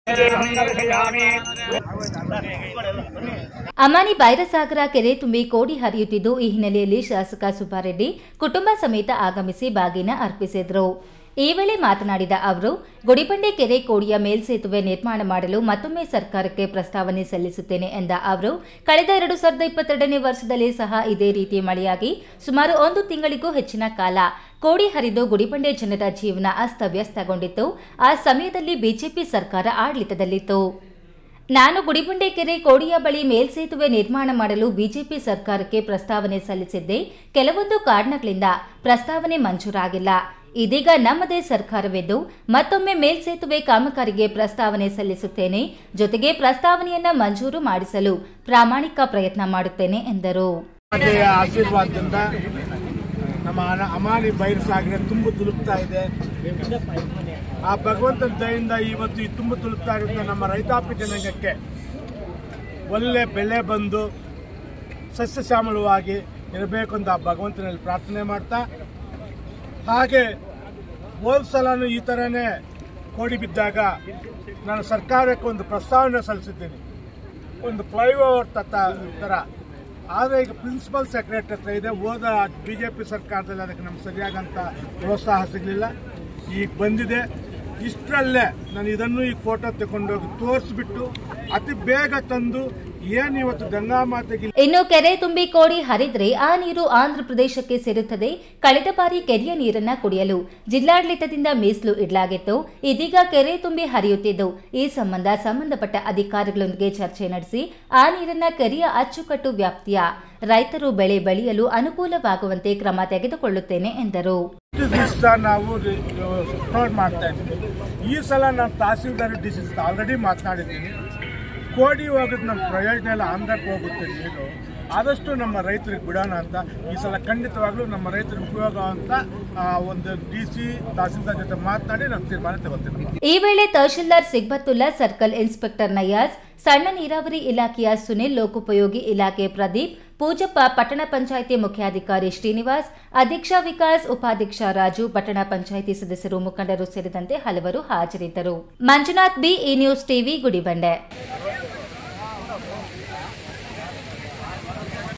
ಅಮಾನಿ ಬೈರಸಾಗರ ಕೆರೆ ತುಂಬಿ ಕೋಡಿ ಹರಿಯುತ್ತಿದ್ದು ಈ ಹಿನ್ನೆಲೆಯಲ್ಲಿ ಶಾಸಕ ಸುಬ್ಬಾರೆಡ್ಡಿ ಕುಟುಂಬ ಸಮೇತ ಆಗಮಿಸಿ ಬಾಗಿನ ಅರ್ಪಿಸಿದರು ಈ ವೇಳೆ ಮಾತನಾಡಿದ ಅವರು ಗುಡಿಬಂಡೆ ಕೆರೆ ಕೋಡಿಯ ಮೇಲ್ಸೇತುವೆ ನಿರ್ಮಾಣ ಮಾಡಲು ಮತ್ತೊಮ್ಮೆ ಸರ್ಕಾರಕ್ಕೆ ಪ್ರಸ್ತಾವನೆ ಸಲ್ಲಿಸುತ್ತೇನೆ ಎಂದ ಅವರು ಕಳೆದ ಎರಡು ಸಾವಿರದ ಇಪ್ಪತ್ತೆರಡನೇ ವರ್ಷದಲ್ಲಿ ಸಹ ಇದೇ ರೀತಿ ಮಳೆಯಾಗಿ ಸುಮಾರು ಒಂದು ತಿಂಗಳಿಗೂ ಹೆಚ್ಚಿನ ಕಾಲ ಕೋಡಿ ಹರಿದು ಗುಡಿಬಂಡೆ ಜನರ ಜೀವನ ಅಸ್ತವ್ಯಸ್ತಗೊಂಡಿತ್ತು ಆ ಸಮಯದಲ್ಲಿ ಬಿಜೆಪಿ ಸರ್ಕಾರ ಆಡಳಿತದಲ್ಲಿತ್ತು ನಾನು ಗುಡಿಬಂಡೆ ಕೆರೆ ಕೋಡಿಯ ಬಳಿ ಮೇಲ್ಸೇತುವೆ ನಿರ್ಮಾಣ ಮಾಡಲು ಬಿಜೆಪಿ ಸರ್ಕಾರಕ್ಕೆ ಪ್ರಸ್ತಾವನೆ ಸಲ್ಲಿಸಿದ್ದೆ ಕೆಲವೊಂದು ಕಾರಣಗಳಿಂದ ಪ್ರಸ್ತಾವನೆ ಮಂಜೂರಾಗಿಲ್ಲ ಇದೀಗ ನಮ್ಮದೇ ಸರ್ಕಾರವಿದ್ದು ಮತ್ತೊಮ್ಮೆ ಮೇಲ್ಸೇತುವೆ ಕಾಮಗಾರಿಗೆ ಪ್ರಸ್ತಾವನೆ ಸಲ್ಲಿಸುತ್ತೇನೆ ಜೊತೆಗೆ ಪ್ರಸ್ತಾವನೆಯನ್ನ ಮಂಜೂರು ಮಾಡಿಸಲು ಪ್ರಾಮಾಣಿಕ ಪ್ರಯತ್ನ ಮಾಡುತ್ತೇನೆ ಎಂದರು ಮಾತೆಯ ಆಶೀರ್ವಾದದಿಂದ ನಮ್ಮ ಅನ- ಅಮಾನಿ ಬೈರು ಸಾಗರ ತುಂಬು ತುಳುಕ್ತಾ ಇದೆ ಆ ಭಗವಂತನ ದಯಿಂದ ಇವತ್ತು ಈ ತುಂಬು ತುಳುಕ್ತಾ ಇರೋದ್ರಿಂದ ನಮ್ಮ ರೈತಾಪಿ ಜನಾಂಗಕ್ಕೆ ಒಳ್ಳೆ ಬೆಳೆ ಬಂದು ಸಸ್ಯ ಶ್ಯಾಮಲವಾಗಿ ಇರಬೇಕು ಅಂತ ಆ ಭಗವಂತನಲ್ಲಿ ಪ್ರಾರ್ಥನೆ ಮಾಡ್ತಾ ಹಾಗೆ ಹೋದ ಸಲನೂ ಈ ಥರನೇ ಕೋಡಿ ಬಿದ್ದಾಗ ನಾನು ಸರ್ಕಾರಕ್ಕೆ ಒಂದು ಪ್ರಸ್ತಾವನೆ ಸಲ್ಲಿಸಿದ್ದೀನಿ ಒಂದು ಫ್ಲೈಓವರ್ ತತ್ತ ಥರ ಆದರೆ ಈಗ ಪ್ರಿನ್ಸಿಪಲ್ ಸೆಕ್ರೆಟರಿ ಹತ್ರ ಇದೆ ಹೋದ ಬಿ ಜೆ ಪಿ ಸರ್ಕಾರದಲ್ಲಿ ಅದಕ್ಕೆ ನಮ್ಗೆ ಸರಿಯಾದಂಥ ಪ್ರೋತ್ಸಾಹ ಸಿಗಲಿಲ್ಲ ಈಗ ಬಂದಿದೆ ಇಷ್ಟರಲ್ಲೇ ನಾನು ಇದನ್ನು ಈ ಫೋಟೋ ತಗೊಂಡೋಗಿ ತೋರಿಸ್ಬಿಟ್ಟು ಅತಿ ಬೇಗ ತಂದು ಏನು ಇವತ್ತು ಗಂಗಾ ಮಾತೆಗೆ ಇನ್ನು ಕೆರೆ ತುಂಬಿ ಕೋಡಿ ಹರಿದ್ರೆ ಆ ನೀರು ಆಂಧ್ರ ಪ್ರದೇಶಕ್ಕೆ ಸೇರುತ್ತದೆ ಕಳೆದ ಬಾರಿ ಕೆರೆಯ ನೀರನ್ನ ಕುಡಿಯಲು ಜಿಲ್ಲಾಡಳಿತದಿಂದ ಮೀಸಲು ಇಡಲಾಗಿತ್ತು ಇದೀಗ ಕೆರೆ ತುಂಬಿ ಹರಿಯುತ್ತಿದ್ದು ಈ ಸಂಬಂಧ ಸಂಬಂಧಪಟ್ಟ ಅಧಿಕಾರಿಗಳೊಂದಿಗೆ ಚರ್ಚೆ ನಡೆಸಿ ಆ ನೀರನ್ನ ಕೆರೆಯ ಅಚ್ಚುಕಟ್ಟು ವ್ಯಾಪ್ತಿಯ ರೈತರು ಬೆಳೆ ಬೆಳೆಯಲು ಅನುಕೂಲವಾಗುವಂತೆ ಕ್ರಮ ತೆಗೆದುಕೊಳ್ಳುತ್ತೇನೆ ಎಂದರು ಇಷ್ಟು ದಿವಸ ನಾವು ಸಪೋರ್ಟ್ ಮಾಡ್ತಾ ಇದ್ದೀವಿ ಈ ಸಲ ನಾನು ತಹಸೀಲ್ದಾರ್ ಡಿ ಸಿ ಆಲ್ರೆಡಿ ಮಾತನಾಡಿದ್ದೀನಿ ಕೋಡಿ ಹೋಗೋದು ನಮ್ಮ ಪ್ರಯೋಜನ ಎಲ್ಲ ಆಂಧ್ರಕ್ಕೆ ಹೋಗುತ್ತೆ ನೀರು ಆದಷ್ಟು ನಮ್ಮ ರೈತರಿಗೆ ಬಿಡೋಣ ಅಂತ ಈ ಸಲ ಖಂಡಿತವಾಗ್ಲೂ ನಮ್ಮ ರೈತರಿಗೆ ಉಪಯೋಗ ಅಂತ ಆ, ಒಂದು ಡಿ ಸಿ ತಹಸೀಲ್ದಾರ್ ಜೊತೆ ಮಾತನಾಡಿ ನಾನು ತೀರ್ಮಾನ ತಗೋತೀನಿ ಈ ವೇಳೆ ತಹಶೀಲ್ದಾರ್ ಸಿಗ್ಬತ್ತುಲ್ಲಾ ಸರ್ಕಲ್ ಇನ್ಸ್ಪೆಕ್ಟರ್ ನಯಾಜ್ ಸಣ್ಣ ನೀರಾವರಿ ಇಲಾಖೆಯ ಸುನಿಲ್ ಲೋಕೋಪಯೋಗಿ ಇಲಾಖೆ ಪ್ರದೀಪ್ ಪೂಜಪ್ಪ ಪಟ್ಟಣ ಪಂಚಾಯಿತಿ ಮುಖ್ಯಾಧಿಕಾರಿ ಶ್ರೀನಿವಾಸ್ ಅಧ್ಯಕ್ಷ ವಿಕಾಸ್ ಉಪಾಧ್ಯಕ್ಷ ರಾಜು ಪಟ್ಟಣ ಪಂಚಾಯಿತಿ ಸದಸ್ಯರು ಮುಖಂಡರು ಸೇರಿದಂತೆ ಹಲವರು ಹಾಜರಿದ್ದರು ಮಂಜುನಾಥ್ ಬಿ ಈ ನ್ಯೂಸ್ ಟಿವಿ ಗುಡಿಬಂಡೆ